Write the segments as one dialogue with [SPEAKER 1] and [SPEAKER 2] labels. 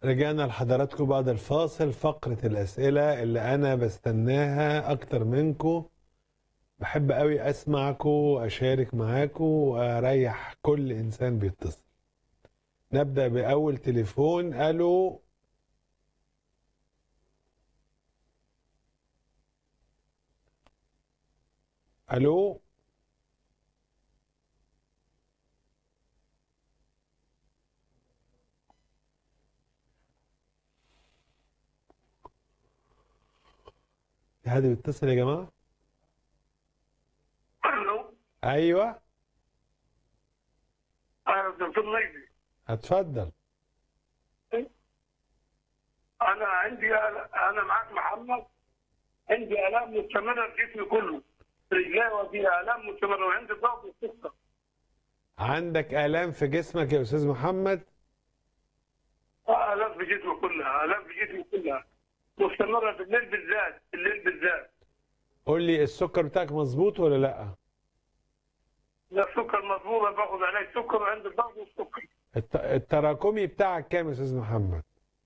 [SPEAKER 1] رجعنا لحضراتكم بعد الفاصل فقرة الأسئلة اللي أنا بستناها أكتر منكم بحب قوي أسمعكم وأشارك معاكم وأريح كل إنسان بيتصل نبدأ بأول تليفون ألو ألو في حد بيتصل يا جماعة
[SPEAKER 2] الو
[SPEAKER 1] أيوه
[SPEAKER 2] انا دكتور نجدي
[SPEAKER 1] هتفضل
[SPEAKER 2] انا عندي انا معاك محمد عندي الام مستمره في جسمي كله رجلي وفيها الام مستمره وعندي ضغط والسكر
[SPEAKER 1] عندك آلام في جسمك يا أستاذ محمد
[SPEAKER 2] آه، الام في جسمي كلها الام في جسمي كلها مستمره بالليل بالذات بالليل بالذات
[SPEAKER 1] قول لي السكر بتاعك مظبوط ولا لأ
[SPEAKER 2] لا السكر مضبوط أنا باخذ علاج سكر وعندي ضغط والسكر
[SPEAKER 1] الت- التراكمي بتاعك كام يا أستاذ محمد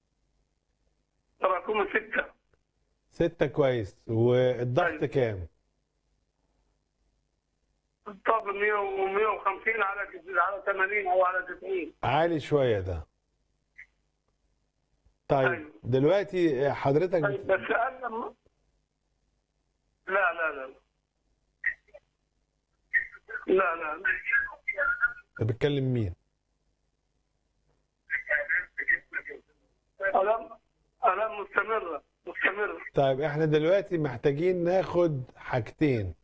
[SPEAKER 2] تراكم سته
[SPEAKER 1] ستة كويس والضغط
[SPEAKER 2] أيوة.
[SPEAKER 1] كام
[SPEAKER 2] الضغط 100 و150 على على 80 او على 90
[SPEAKER 1] عالي شوية ده طيب
[SPEAKER 2] أيوة.
[SPEAKER 1] دلوقتي حضرتك
[SPEAKER 2] طيب
[SPEAKER 1] بت...
[SPEAKER 2] بس انا م- لا لا لا لا لا لا
[SPEAKER 1] بتكلم مين
[SPEAKER 2] الام الام مستمره مستمره
[SPEAKER 1] طيب احنا دلوقتي محتاجين ناخد حاجتين